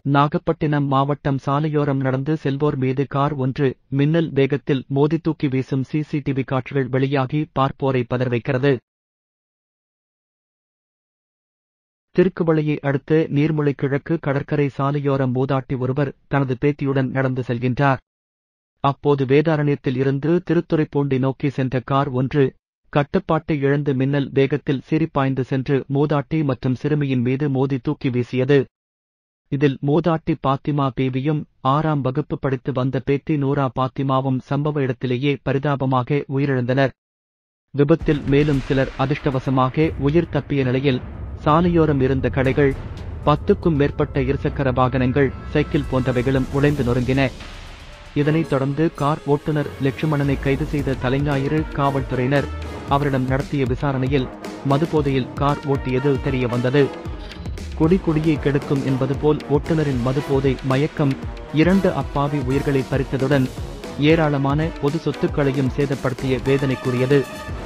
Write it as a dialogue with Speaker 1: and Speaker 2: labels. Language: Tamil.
Speaker 1: நாகப்பட்டினம் மாவட்டம் சாலையோரம் நடந்து செல்வோர் மீது கார் ஒன்று மின்னல் வேகத்தில் மோதி தூக்கி வீசும் சிசிடிவி காட்சிகள் வெளியாகி பார்ப்போரை பதற வைக்கிறது திருக்குவளையை அடுத்த நீர்முளை கிழக்கு கடற்கரை சாலையோரம் மூதாட்டி ஒருவர் தனது பேத்தியுடன் நடந்து செல்கின்றார் அப்போது வேதாரண்யத்தில் இருந்து திருத்துறைப்பூண்டி நோக்கி சென்ற கார் ஒன்று கட்டுப்பாட்டை இழந்து மின்னல் வேகத்தில் சீறிப்பாய்ந்து சென்று மூதாட்டி மற்றும் சிறுமியின் மீது மோதி தூக்கி வீசியது இதில் மூதாட்டி பாத்திமா பேபியும் ஆறாம் வகுப்பு படித்து வந்த பேத்தி நூரா பாத்திமாவும் சம்பவ இடத்திலேயே பரிதாபமாக உயிரிழந்தனர் விபத்தில் மேலும் சிலர் அதிர்ஷ்டவசமாக உயிர் தப்பிய நிலையில் சாலையோரம் இருந்த கடைகள் பத்துக்கும் மேற்பட்ட இருசக்கர வாகனங்கள் சைக்கிள் போன்றவைகளும் உடைந்து நொறுங்கின இதனைத் தொடர்ந்து கார் ஓட்டுநர் லட்சுமணனை கைது செய்த தலைஞாயிறு காவல்துறையினர் அவரிடம் நடத்திய விசாரணையில் மதுபோதையில் கார் ஓட்டியது தெரிய வந்தது குடி குடியை கெடுக்கும் என்பது போல் ஓட்டுநரின் மதுபோதை மயக்கம் இரண்டு அப்பாவி உயிர்களை பறித்ததுடன் ஏராளமான பொது சொத்துக்களையும் சேதப்படுத்திய வேதனைக்குரியது